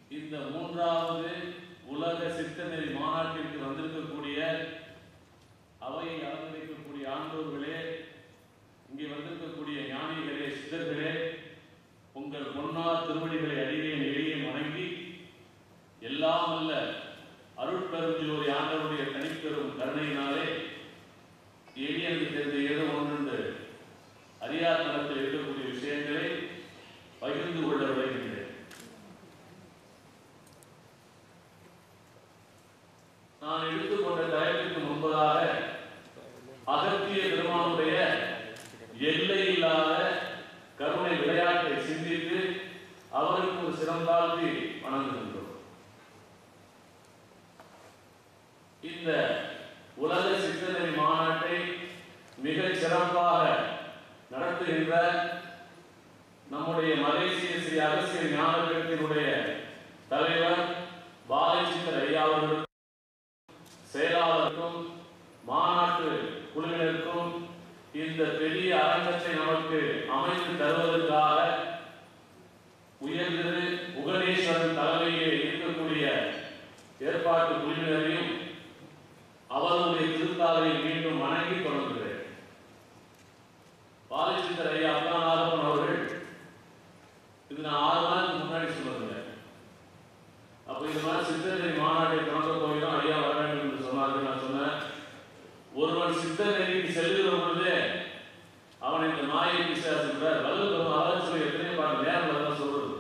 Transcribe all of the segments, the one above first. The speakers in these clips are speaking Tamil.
இந்த மூன்றாவது உலக சித்தநெறி மாநாட்டிற்கு வந்திருக்கக்கூடிய அவையை அலங்கரிக்கக்கூடிய ஆண்டோர்களே இங்கே வந்திருக்கக்கூடிய ஞானிகளே சித்தர்களே உங்கள் பொன்னார் திருவடிகளை அடியேன் எளியேன் வணங்கி எல்லாம் அல்ல அருட்பெருஞ்சோதி ஆண்டவருடைய தனிப்பெரும் கருணையினாலே எளியனுக்கு தெரிந்த ஏதோ ஒன்று அறியாத்தனத்தில் இருக்கக்கூடிய விஷயங்களை பகிர்ந்து கொள்ள விளைகின்றேன் நான் எடுத்துக்கொண்ட தலைப்பிற்கு முன்பதாக அகத்திய பெருமானுடைய எல்லை இல்லாத கருணை விளையாட்டை சிந்தித்து அவருக்கு ஒரு சிறந்தாழ்த்தி வணங்குகின்றோம் இந்த உலக சித்தனை மாநாட்டை மிகச் சிறப்பாக நடத்துகின்ற நம்முடைய மலேசிய ஸ்ரீ அரசியல் ஞானத்தினுடைய தலைவர் பாலச்சந்திர ஐயா அவர்களுக்கும் செயலாளருக்கும் மாநாட்டு குழுவினருக்கும் இந்த பெரிய அரங்கத்தை நமக்கு அமைத்து தருவதற்காக உயர்திரு புகழேஸ்வரன் தலைமையில் இருக்கக்கூடிய ஏற்பாட்டு குழுவினரையும் அவருடைய திருத்தாவை மீண்டும் வணங்கி தொடங்குகிறேன் பாலச்சந்திர ஐயா அப்தானாதவன் அவர்கள் இது நான் ஆறு நாளுக்கு முன்னாடி சொல்லுங்க அப்ப இந்த மாதிரி சித்தநெறி மாநாட்டை தொடங்க போய் தான் ஐயா வர வேண்டும் என்று சொன்னார்கள் நான் சொன்னேன் ஒருவன் சித்தநெறிக்கு செல்லுகிற பொழுது அவனை இந்த மாயை விசாரிச்சுக்கிறார் வல்லல் அதான் சொல்லி எத்தனை பாட்டு நேரம் தான் சொல்றது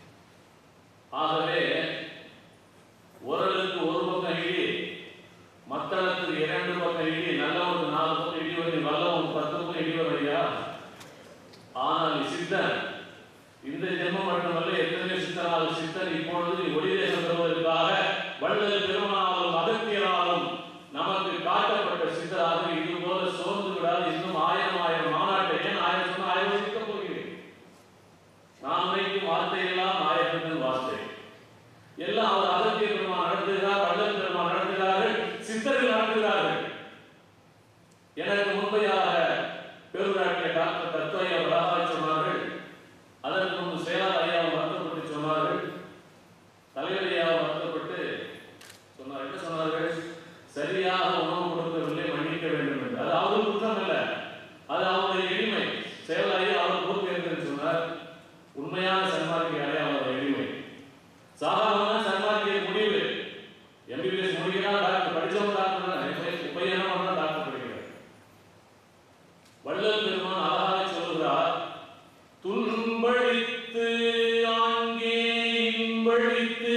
ஆகவே உரலுக்கு ஒரு பக்கம் இடி மத்தளத்துக்கு இரண்டு பக்கம் இடி நல்லவனுக்கு நாலு பக்கம் இடி வரும் வல்லவனுக்கு பத்து பக்கம் இடி வரும் ஐயா ஆனால் நீ சித்தன் இந்த ஜென்மம் மட்டுமல்ல எத்தனை சித்தனால் சித்தன் இப்பொழுது ஒளிதேசம் பெறுவதற்காக வள்ளல் பெருமானாலும் அகத்தியராலும் நமக்கு காட்டப்பட்ட சித்தராக இது போல சோர்ந்து விடாது இன்னும் ஆயிரம் ஆயிரம் மாநாட்டை ஏன் ஆயிரம் சொன்ன ஆயிரம் சிக்க போகிறேன் நான் நினைக்கும் வார்த்தை எல்லாம் ஆயிரத்தின் வார்த்தை எல்லாம் அவர் அகத்திய பெருமான் நடத்துகிறார் வள்ளல் பெருமான் நடத்துகிறார்கள் சித்தர்கள் நடத்துகிறார்கள் எனக்கு முன்பையாக பெருநாட்டிய டாக்டர் தத்துவையா வராதாய் சொன்னார்கள் அதற்கு முன்பு சேலா ஐயா வருத்தப்பட்டு சொன்னார்கள் தலைவர் ஐயா வருத்தப்பட்டு சொன்னார் என்ன சொன்னார்கள் சரியாக உணவு கொடுக்கவில்லை மன்னிக்க வேண்டும் என்று அது அவருக்கு குற்றம் இல்லை அது அவருடைய எளிமை சேலா ஐயா அவர் பொறுப்பேற்கிறது சொன்னார் உண்மையான சன்மார்க்க ஐயா அவருடைய எளிமை சாதாரண சன்மார்க்கிய முடிவு எம்பிபிஎஸ் முடிக்கிறான் டாக்டர் படிச்சவன் டாக்டர் தான் என் பையன் என்ன பண்ணா டாக்டர் படிக்கிறார் வள்ளல் பெருமான் அழகாக சொல்கிறார் துன்பழித்து ஆங்கே இன்பழித்து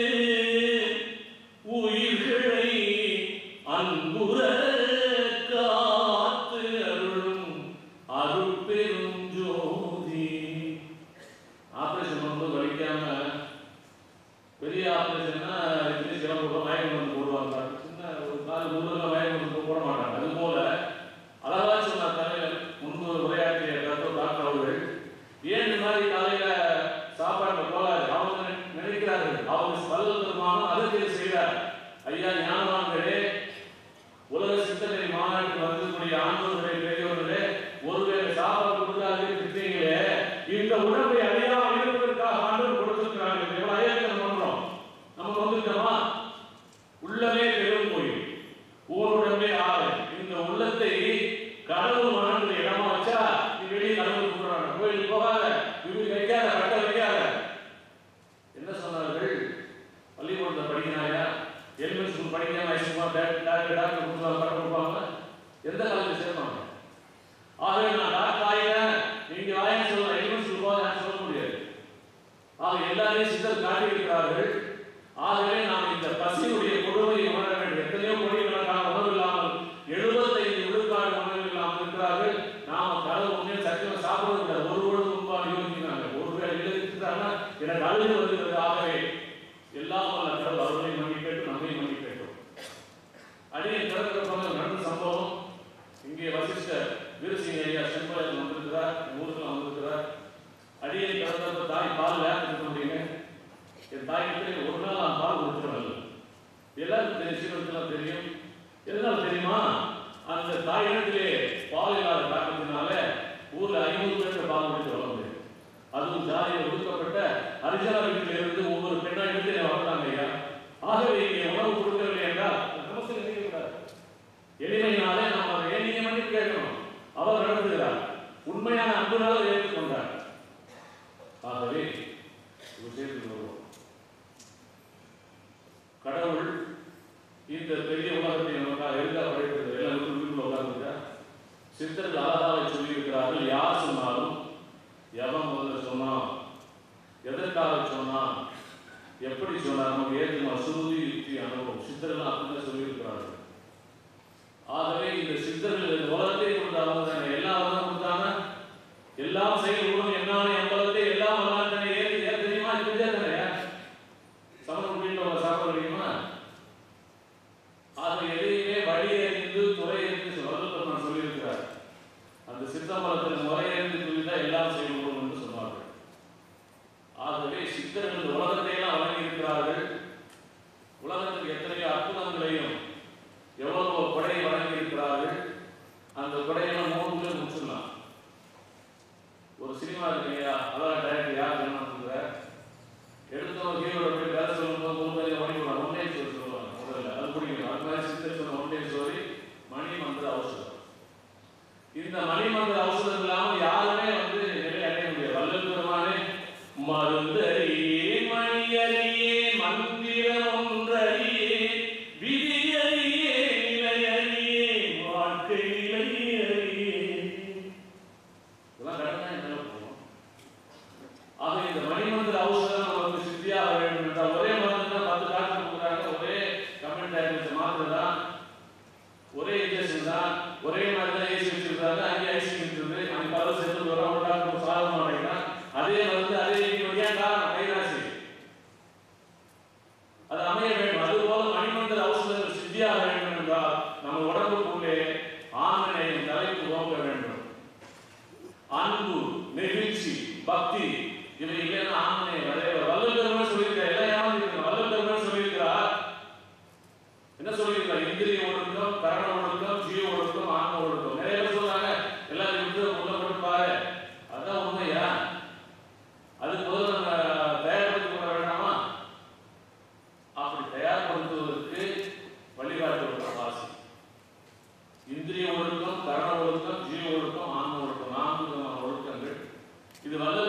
உயிர்களை அன்புற காத்து அருளும் அருட்பெரும் ஜோதி ஆபரேஷன் பண்ணும்போது வலிக்காம பெரிய ஆபரேஷன்னா இது சிறப்பு மயக்கம் வந்து போடுவாங்க சின்ன ஒரு கால் முருகன் மயக்கம் வந்து போட மாட்டாங்க அது போல அழகா சொன்னார் தலைவர் முன்பு உரையாற்றிய டாக்டர் டாக்டர் அவர்கள் ஏன் இந்த மாதிரி காலையில சாப்பாடு போகாது அவங்க நினை- நினைக்கிறார்கள் அவங்க பல்லல் பெருமானும் அரசியல் செய்கிறார் ஐயா ஞானவான்களே உலக சித்தனை மாநாட்டுக்கு வந்திருக்கக்கூடிய ஆண்டோர்களே பெரியவர்களே ஒருவேளை சாப்பாடு கொடுக்காது திட்டீங்களே இந்த உடம்பை அழியாமல் இருப்பதற்காக ஆண்டவர் கொடுத்திருக்கிறாங்க இது எவ்வளவு அயற்றம் பண்றோம் நம்ம வந்துட்டோமா உள்ளமே பெரும் கோயில் ஊருடம்பே ஆறு இந்த உள்ளத்தை கடவுள் மணந்து இடமா வச்சா நீ வெளியே கடவுள் கூப்பிடுறாங்க கோயில் போகாத வீடு வைக்காத கட்ட வைக்காத என்ன சொன்னார்கள் பள்ளிக்கூடத்தில் படிக்கிறாயா எலிமெண்ட் ஸ்கூல் படிக்காம சும்மா டாக்டர் டாக்டர் டாக்டர் கொடுப்பாங்க பட்டம் கொடுப்பாங்க எந்த காலேஜ் சேர்ப்பாங்க ஆகவே நான் டாக்டர் ஆகிறேன் நீங்க வாயன்னு சொல்லலாம் எலிமெண்ட் ஸ்கூல் போக சொல்ல முடியாது ஆக எல்லாரையும் சித்தர் காட்டியிருக்கிறார்கள் ஆகவே நாம் இந்த பசியுடைய கொடுமையை உணர வேண்டும் எத்தனையோ கோடிக்கணக்கான உணவு இல்லாமல் எழுபத்தைந்து விழுக்காடு உணவு இல்லாமல் இருக்கிறார்கள் நாம கடவுள் உண்மையை சத்தியம் சாப்பிட கூடாது ஒரு பொழுது முன்பாக யோசிக்கிறாங்க ஒருவேளை எழுதிட்டாங்கன்னா எனக்கு அழுது வருகிறது ஆகவே எல்லாம் வல்ல கடவுள் அவர்களை மன்னிக்கட்டும் நம்மை மன்னிக்கட்டும் அடியை திறக்கிறப்பங்க நடந்த சம்பவம் இங்கே வசிஷ்ட வீரசிங்க ஐயா செம்பயன் வந்திருக்கிறார் ஊருக்கு வந்திருக்கிறார் அடியை திறந்தப்ப தாய் பால் வேறு கொண்டீங்க என் தாய்க்கு ஒரு நாள் நான் பால் கொடுத்துறேன் எல்லாருக்கும் தெரியும் சீக்கிரத்தில் தெரியும் எதனால தெரியுமா அந்த தாயினத்திலே பால் இல்லாத காரணத்தினால ஊர்ல ஐநூறு பேருக்கு பால் கொடுத்து வளர்ந்து அதுவும் ஜாதியில் ஒதுக்கப்பட்ட ஹரிஜன வீட்டில் இருந்து ஒவ்வொரு பெண்ணா எடுத்து வளர்ந்தாங்க உண்மையான அன்புனால ஏற்றுக்கொண்டார் ஆகவே விஷயத்துக்கு வருவோம் கடவுள் இந்த பெரிய உலகத்தை நமக்காக எளிதாக படைத்தது எல்லாம் வீட்டுக்குள்ள உட்கார்ந்துட்டா சித்தர்கள் அழகாக சொல்லியிருக்கிறார்கள் யார் சொன்னாலும் எவன் முதல்ல சொன்னான் எதற்காக சொன்னான் எப்படி சொன்னார் நமக்கு ஏற்றுமா சுருதி யுக்தி அனுபவம் சித்தர்கள் அப்படிதான் சொல்லியிருக்கிறார்கள் ஆகவே இந்த சித்தர்கள் இந்த உலகத்தை கொடுத்தாங்க தானே எல்லா உலகம் கொடுத்தாங்க எல்லாம் செயல்களும் என்னான எம்பலத்தை எல்லாம் வரலாம் தானே ஏறி ஏன் தெரியுமா தெரிஞ்சா தானே சமணம் வீட்டில் உள்ள சாப்பிட முடியுமா ஆக எதையுமே வழி அறிந்து துறை அறிந்து வல்லத்தர் நான் சொல்லியிருக்கிறார் அந்த சித்தம்பலத்தில் முறையறிந்து சொல்லிதான் எல்லாம் செயல்களும் என்று சொன்னார்கள் ஆகவே சித்தர்கள் உலகத்தை எல்லாம் வழங்கி இருக்கிறார்கள் உலகத்தில் எத்தனையோ அற்புதங்களையும் எவ்வளவு கொடை வழங்கி இருக்கிறார்கள் அந்த கொடையெல்லாம் மூணு பேர் முடிச்சிடலாம் ஒரு சினிமா இருக்கு இல்லையா அதான் டைரக்டர் யார் வேணும்ன்ற எடுத்தவங்க ஹீரோட போய் வேலை சொல்லும்போது மூணு பேர் மணி போடுவாங்க ஒன் டே ஸ்டோரி சொல்லுவாங்க முதல்ல அது பிடிக்கும் அது மாதிரி சித்தர் சொன்ன ஒன் டே ஸ்டோரி மணி மந்திர அவசரம் இந்த மணி மந்திர அவசரம் இல்லாமல் யாருமே வந்து நிலை அடைய முடியாது வல்லல் பெருமானே மருந்தறியே மணியறியே மந்திரம் ஒன்றறியே விதியறியே நிலையறியே வாழ்க்கை நிலையறியே இதெல்லாம் கடனா என்ன போகும் ஆக இந்த மணிமந்திர அவசரம் நமக்கு சித்தியாக வேண்டும் என்றால் ஒரே மருந்து தான் பத்து டாக்டர் கொடுக்குறாங்க ஒரே கமெண்ட் ஆயிடுச்சு மாத்திரை தான் ஒரே இன்ஜெக்ஷன் தான் ஒரே மாதிரி தான் ஏசி வச்சிருக்காங்க அங்கே ஐசி இருக்குது அங்கே பல சேர்த்து வரோம் ஒரு டாக்டர் சாக மாட்டேங்கிறான் அதே மருந்து அதே ஏன் காரணம் கைராசி அது அமைய வேண்டும் அதுபோல மணிமந்திர அவசரங்கள் சித்தியாக வேண்டும் என்றால் நம்ம உடம்புக்குள்ளே ஆண்மனையின் தலைப்பு ஓங்க வேண்டும் அன்பு நெகிழ்ச்சி பக்தி இவை இல்லைன்னா ஆண்மனை வரைய வல்லல் பெருமாள் சொல்லியிருக்கார் எல்லாம் ஏமாந்துருக்கணும் வல்லல் பெருமாள் சொல்லியிருக்கிறார் என்ன சொல்லியிருக்கார் இந்திரிய ஒழுக்கம் கரண ஒழுக்கம் ஜீவ ஒழுக்கம் ஆன்ம ஒழுக்கம் நிறைய பேர் சொல்றாங்க எல்லாத்தையும் விட்டு உள்ள போட்டு பாரு அதான் உண்மையா அதுக்கு முதல்ல நம்ம தயார்படுத்தி கொள்ள வேண்டாமா அப்படி தயார்படுத்துவதற்கு வழிகாட்டு வாசி இந்திரிய ஒழுக்கம் கரண ஒழுக்கம் ஜீவ ஒழுக்கம் ஆன்ம ஒழுக்கம் நான்கு விதமான ஒழுக்கங்கள் இது வல்ல